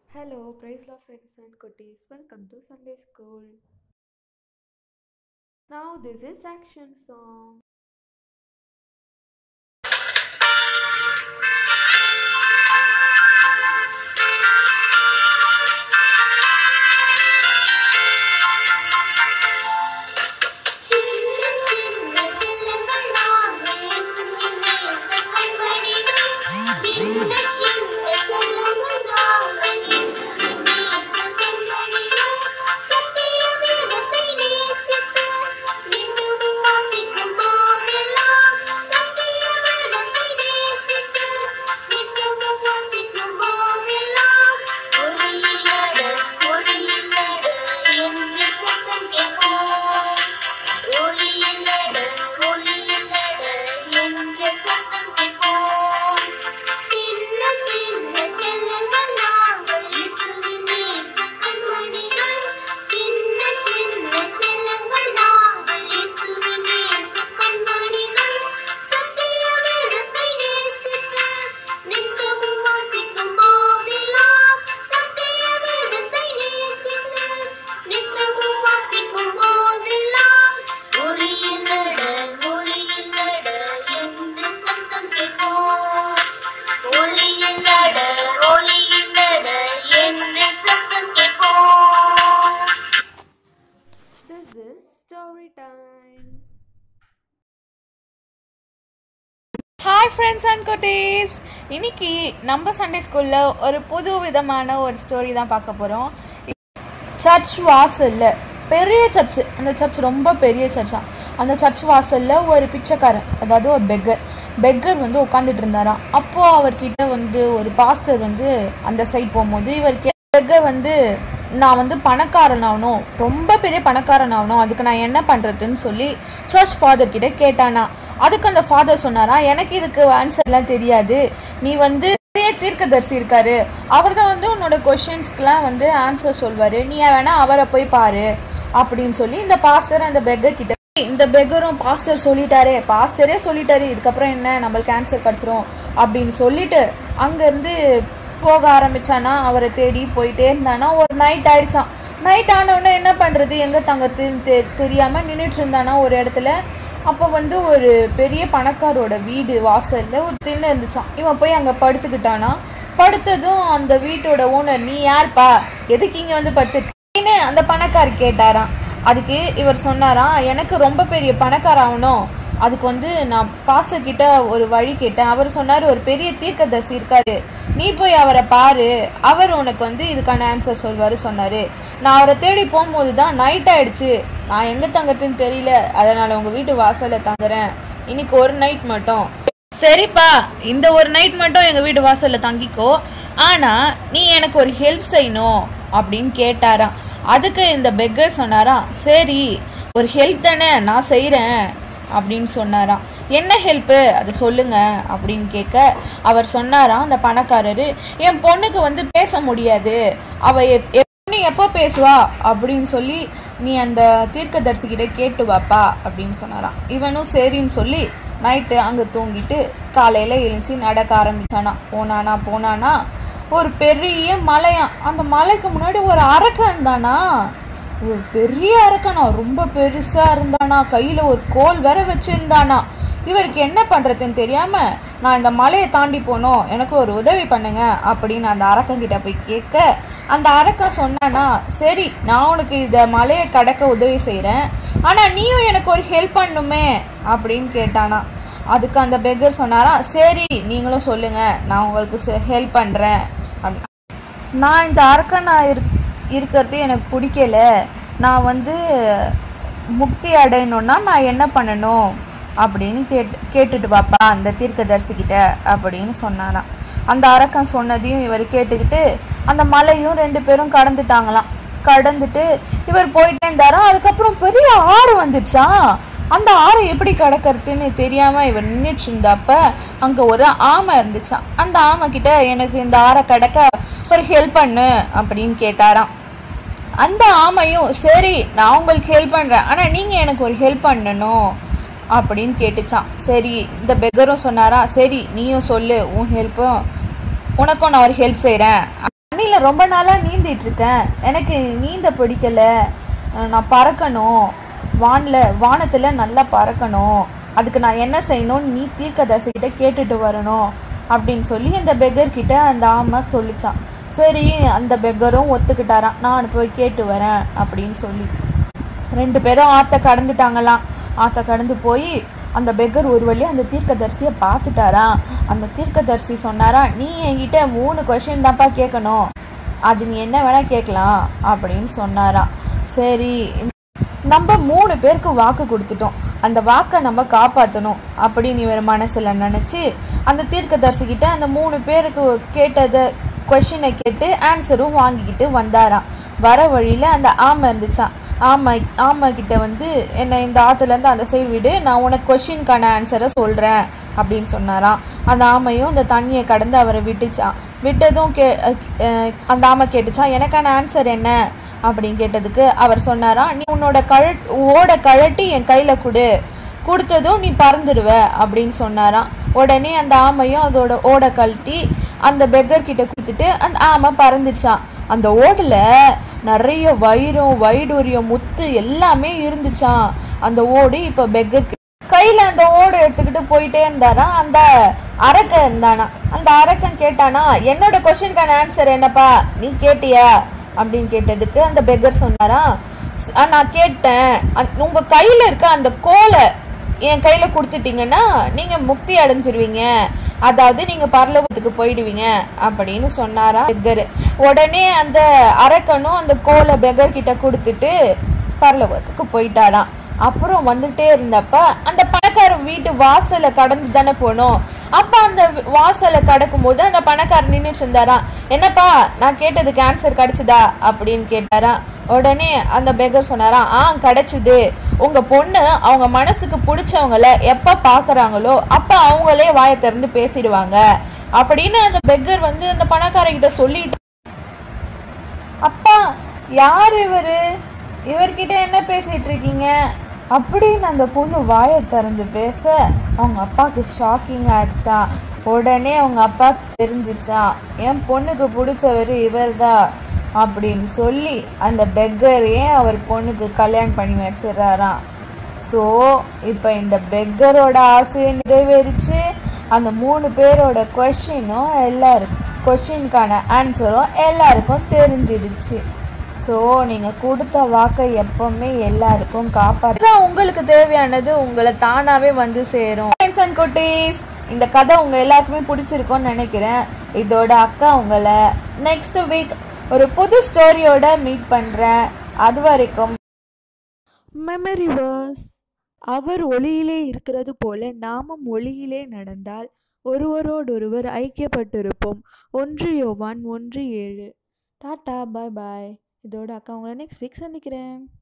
Hello, praise Lord friends and cuties. Welcome to Sunday School. Now this is action song. சின்ன சின்ன செல்லங்கள் நாங்கள் இயேசுவின் நேச கண்மணிகள். சின்ன சின்ன செல்லங்கள் நாங்கள் இயேசுவின் நேச கண்மணிகள். சத்திய வேதத்தை நேசித்து நித்தமும் வாசிக்கும் போதெல்லாம் சத்திய வேதத்தை நேசித்து நித்தமும் வாசிக்கும் போதெல்லாம் ஒளியில் நட, ஒளியில் நட என்று சத்தம் கேட்போம் ஒளியில் நட, ஒளியில் நட என்ற சத்தம் கேட்போம். சின்ன சின்ன செல்லங்கள் நாங்கள் இயேசுவின் நேச கண்மணிகள். சின்ன சின்ன செல்லங்கள் நாங்கள் இயேசுவின் நேச கண்மணிகள். சத்திய வேதத்தை நேசித்து நித்தமும் வாசிக்கும் போதெல்லாம் சத்திய வேதத்தை நேசித்து நித்தமும் வாசிக்கும் போதெல்லாம் ஒளியில் நட ஒளியில் நட என்று சத்தம் கேட்போம் ஒளியில் நட ஒளியில் நட என்று சத்தம் கேட்போம் This is story time. Hi friends and குட்டீஸ் இன்னைக்கு நம்ம சண்டே ஸ்கூலில் ஒரு புது விதமான ஒரு ஸ்டோரி தான் பார்க்க போகிறோம் சர்ச் வாசலில் பெரிய சர்ச் அந்த சர்ச் ரொம்ப பெரிய சர்ச்சா அந்த சர்ச் வாசலில் ஒரு பிச்சைக்காரன் அதாவது ஒரு பெக்கர் பெக்கர் வந்து உட்காந்துட்டு இருந்தாராம் அப்போது அவர்கிட்ட வந்து ஒரு பாஸ்டர் வந்து அந்த சைட் போகும்போது இவருக்கு பெக்கர் வந்து நான் வந்து பணக்காரன் ஆகணும் ரொம்ப பெரிய பணக்காரன் ஆகணும் அதுக்கு நான் என்ன பண்ணுறதுன்னு சொல்லி சர்ச் ஃபாதர் கிட்ட கேட்டானா அதுக்கு அந்த ஃபாதர் சொன்னாரா எனக்கு இதுக்கு ஆன்சர்லாம் தெரியாது நீ வந்து பெரிய தீர்க்கதரிசி இருக்காரு அவர் தான் வந்து உன்னோட கொஷின்ஸ்க்குலாம் வந்து ஆன்சர் சொல்வார் நீ வேணா அவரை போய் பாரு அப்படின்னு சொல்லி இந்த பாஸ்டர் அந்த பெக்கர் கிட்ட இந்த பெக்கரும் பாஸ்டர் சொல்லிட்டாரே பாஸ்டரே சொல்லிட்டாரு இதுக்கப்புறம் என்ன நம்மளுக்கு ஆன்சர் கிடச்சிரும் அப்படின்னு சொல்லிட்டு அங்கேருந்து போக ஆரம்பிச்சானா அவரை தேடி போயிட்டே இருந்தானா ஒரு நைட் ஆயிடுச்சான் நைட் ஆனவுடனே என்ன பண்ணுறது எங்கே தங்கறது தெ தெரியாமல் நின்றுட்டு இருந்தானா ஒரு இடத்துல அப்போ வந்து ஒரு பெரிய பணக்காரோட வீடு வாசலில் ஒரு திண்ணை இருந்துச்சான் இவன் போய் அங்கே படுத்துக்கிட்டானா படுத்ததும் அந்த வீட்டோட ஓனர் நீ யார்ப்பா எதுக்கு இங்கே வந்து படுத்துருக்கீன்னு அந்த பணக்கார் கேட்டாராம் அதுக்கு இவர் சொன்னாராம் எனக்கு ரொம்ப பெரிய பணக்கார ஆகணும் அதுக்கு வந்து நான் பாஸ்டர் கிட்ட ஒரு வழி கேட்டேன் அவர் சொன்னார் ஒரு பெரிய தீர்க்கதரிசி இருக்காரு நீ போய் அவரை பாரு அவர் உனக்கு வந்து இதுக்கான ஆன்சர் சொல்வார் சொன்னார் நான் அவரை தேடி போகும்போது தான் நைட் ஆயிடுச்சு நான் எங்கே தங்கறதுன்னு தெரியல அதனால் உங்கள் வீட்டு வாசலில் தங்குறேன் இன்னைக்கு ஒரு நைட் மட்டும் சரிப்பா இந்த ஒரு நைட் மட்டும் எங்கள் வீட்டு வாசலில் தங்கிக்கோ ஆனால் நீ எனக்கு ஒரு ஹெல்ப் செய்யணும் அப்படின்னு கேட்டாராம் அதுக்கு இந்த பெக்கர் சொன்னாராம் சரி ஒரு ஹெல்ப் தானே நான் செய்கிறேன் அப்படின்னு சொன்னாராம் என்ன ஹெல்ப்பு அதை சொல்லுங்க அப்படின்னு கேட்க அவர் சொன்னாராம் அந்த பணக்காரரு என் பொண்ணுக்கு வந்து பேச முடியாது அவ எப் எப் பொண்ணு எப்போ பேசுவா அப்படின்னு சொல்லி நீ அந்த தீர்க்கதரிசிக்கிட்ட கேட்டு வாப்பா அப்படின்னு சொன்னாராம் இவனும் சரின்னு சொல்லி நைட்டு அங்கே தூங்கிட்டு காலையில் எழுந்துச்சி நடக்க ஆரம்பிச்சானா போனானா போனானா ஒரு பெரிய மலையாம் அந்த மலைக்கு முன்னாடி ஒரு அரக்கன் இருந்தானா ஒரு பெரிய அரக்கனா ரொம்ப பெருசா இருந்தானா கையில ஒரு கோல் வேற வச்சிருந்தானா இவருக்கு என்ன பண்றதுன்னு தெரியாம நான் இந்த மலையை தாண்டி போனோம் எனக்கு ஒரு உதவி பண்ணுங்க அப்படின்னு அந்த அரக்கன் கிட்ட போய் கேட்க அந்த அரக்கன் சொன்னானா சரி நான் உனக்கு இந்த மலையை கடக்க உதவி செய்கிறேன் ஆனால் நீயும் எனக்கு ஒரு ஹெல்ப் பண்ணுமே அப்படின்னு கேட்டானா அதுக்கு அந்த பெக்கர் சொன்னாரா சரி நீங்களும் சொல்லுங்க நான் உங்களுக்கு ஹெல்ப் பண்ணுறேன் நான் இந்த அரக்கனா இருக் இருக்கிறது எனக்கு பிடிக்கல நான் வந்து முக்தி அடையணும்னா நான் என்ன பண்ணணும் அப்படின்னு கேட்டு கேட்டுட்டு பாப்பா அந்த தீர்க்கதரிசிக்கிட்ட அப்படின்னு சொன்னாராம் அந்த அரக்கன் சொன்னதையும் இவர் கேட்டுக்கிட்டு அந்த மலையும் ரெண்டு பேரும் கடந்துட்டாங்களாம் கடந்துட்டு இவர் போயிட்டே இருந்தாரா அதுக்கப்புறம் பெரிய ஆறு வந்துடுச்சா அந்த ஆறு எப்படி கடக்கிறதுன்னு தெரியாம இவர் நின்றுட்டு இருந்தப்ப அங்க ஒரு ஆமை இருந்துச்சாம் அந்த ஆமை கிட்ட எனக்கு இந்த ஆறை கடக்க ஒரு ஹெல்ப் பண்ணு அப்படின்னு கேட்டாராம் அந்த ஆமையும் சரி நான் உங்களுக்கு ஹெல்ப் பண்ணுறேன் ஆனால் நீங்கள் எனக்கு ஒரு ஹெல்ப் பண்ணணும் அப்படின்னு கேட்டுச்சான் சரி இந்த பெக்கரும் சொன்னாரா சரி நீயும் சொல்லு உன் ஹெல்ப்பும் உனக்கும் நான் ஒரு ஹெல்ப் செய்கிறேன் தண்ணியில் ரொம்ப நாளாக நீந்திட்டு இருக்கேன் எனக்கு நீந்த பிடிக்கல அஹ் நான் பறக்கணும் வானில் வானத்தில் நல்லா பறக்கணும் அதுக்கு நான் என்ன செய்யணும் நீ தீர்க்கதரிசிக்கிட்ட கேட்டுட்டு வரணும் அப்படின்னு சொல்லி அந்த பெக்கர் கிட்ட அந்த ஆமை சொல்லிச்சான் சரி அந்த பெக்கரும் ஒத்துக்கிட்டாராம் நான் போய் கேட்டு வரேன் அப்படின்னு சொல்லி ரெண்டு பேரும் ஆற்ற கடந்துட்டாங்களாம் ஆற்ற கடந்து போய் அந்த பெக்கர் ஒரு வழி அந்த தீர்க்கதரிசியை பார்த்துட்டாராம் அந்த தீர்க்கதரிசி சொன்னாரா நீ என்கிட்ட மூணு கொஷின் தான்ப்பா கேட்கணும் அது நீ என்ன வேணா கேட்கலாம் அப்படின்னு சொன்னாராம் சரி நம்ம மூணு பேருக்கு வாக்கு கொடுத்துட்டோம் அந்த வாக்கை நம்ம காப்பாற்றணும் அப்படின்னு இவர் மனசில் நினச்சி அந்த தீர்க்கதரிசிக்கிட்ட அந்த மூணு பேருக்கு கேட்டதை கொஷினை கேட்டு ஆன்சரும் வாங்கிக்கிட்டு வந்தாராம் வர வழியில் அந்த ஆமை இருந்துச்சான் ஆமை ஆமை கிட்ட வந்து என்னை இந்த ஆற்றுலேருந்து அந்த சைடு விடு நான் உனக்கு கொஷினுக்கான ஆன்சரை சொல்கிறேன் அப்படின்னு சொன்னாராம் அந்த ஆமையும் அந்த தண்ணியை கடந்து அவரை விட்டுச்சான் விட்டதும் கே அஹ் அந்த ஆமை கேட்டுச்சான் எனக்கான ஆன்சர் என்ன அப்படின்னு கேட்டதுக்கு அவர் சொன்னாராம் நீ உன்னோட கழட் ஓட கழட்டி என் கையில் கொடு கொடுத்ததும் நீ பறந்துடுவ அப்படின்னு சொன்னாராம் உடனே அந்த ஆமையும் அதோட ஓட கழட்டி அந்த பெக்கர் கிட்ட கொடுத்துட்டு அந்த ஆமை பறந்துச்சான் அந்த ஓடில் நிறைய வைரம் வைடூரியம் முத்து எல்லாமே இருந்துச்சான் அந்த ஓடு இப்போ பெக்கர் கையில் அந்த ஓடு எடுத்துக்கிட்டு போயிட்டே இருந்தாராம் அந்த அரக்கன் இருந்தானா அந்த அரக்கன் கேட்டானா என்னோட கொஷினுக்கான ஆன்சர் என்னப்பா நீ கேட்டியா அப்படின்னு கேட்டதுக்கு அந்த பெக்கர் சொன்னாராம் "ஸ்- ஆ, நான் கேட்டேன் அந்- உங்க கையில இருக்க அந்த கோலை என் கையில கொடுத்துட்டீங்கன்னா நீங்க முக்தி அடைஞ்சிருவீங்க அதாவது நீங்க பரலோகத்துக்கு போயிடுவீங்க அப்படின்னு சொன்னாரா பெக்கர் உடனே அந்த அரக்கனும் அந்த கோலை பெக்கர் கிட்ட கொடுத்துட்டு பரலோகத்துக்கு போயிட்டாராம் அப்புறம் வந்துட்டே இருந்தப்ப அந்த பணக்காரன் வீட்டு வாசலை கடந்து தானே போனோம் அப்ப அந்த வாசலை கடக்கும் போது அந்த பணக்காரர் நின்றுட்டு இருந்தாராம் என்னப்பா நான் கேட்டதுக்கு ஆன்சர் கிடைச்சதா அப்படின்னு கேட்டாராம் உடனே அந்த பெகர் சொன்னாராம் ஆ கிடைச்சிது உங்க பொண்ணு அவங்க மனசுக்கு பிடிச்சவங்கள எப்ப பாக்குறாங்களோ அப்ப அவங்களே வாயை திறந்து பேசிடுவாங்க அப்படின்னு அந்த பெக்கர் வந்து அந்த பணக்காரங்கிட்ட சொல்லிட்டு அப்பா யார் இவரு இவர்கிட்ட என்ன பேசிட்டு இருக்கீங்க அப்படின்னு அந்த பொண்ணு வாயை திறந்து பேச அவங்க அப்பாவுக்கு ஷாக்கிங் ஆயிடுச்சான் உடனே அவங்க அப்பாவுக்கு தெரிஞ்சிச்சான் என் பொண்ணுக்கு பிடிச்சவர் இவர்தான் அப்படின்னு சொல்லி அந்த பெக்கரையே அவர் பொண்ணுக்கு கல்யாணம் பண்ணி வச்சிடறாராம் ஸோ இப்போ இந்த பெக்கரோட ஆசையும் நிறைவேறிச்சு அந்த மூணு பேரோட கொஷினும் எல்லாருக்கும் கொஷினுக்கான ஆன்சரும் எல்லாருக்கும் தெரிஞ்சிடுச்சு ஸோ நீங்கள் கொடுத்த வாக்கை எப்பவுமே எல்லாருக்கும் காப்பாற்று தான் உங்களுக்கு தேவையானது உங்களை தானாகவே வந்து சேரும் Friends and குட்டீஸ் இந்த கதை உங்கள் எல்லாருக்குமே பிடிச்சிருக்கும்னு நினைக்கிறேன் இதோட அக்கா உங்களை நெக்ஸ்ட் வீக் ஒரு புது ஸ்டோரியோட மீட் பண்ணுறேன் அது வரைக்கும் மெமரி வேர்ஸ் அவர் ஒளியிலே இருக்கிறது போல நாமும் ஒளியிலே நடந்தால் ஒருவரோடொருவர் ஐக்கியப்பட்டிருப்போம் ஒன்று யோவான் ஒன்று ஏழு டாட்டா பாய் பாய் இதோட அக்கா உங்களை நெக்ஸ்ட் வீக் சந்திக்கிறேன்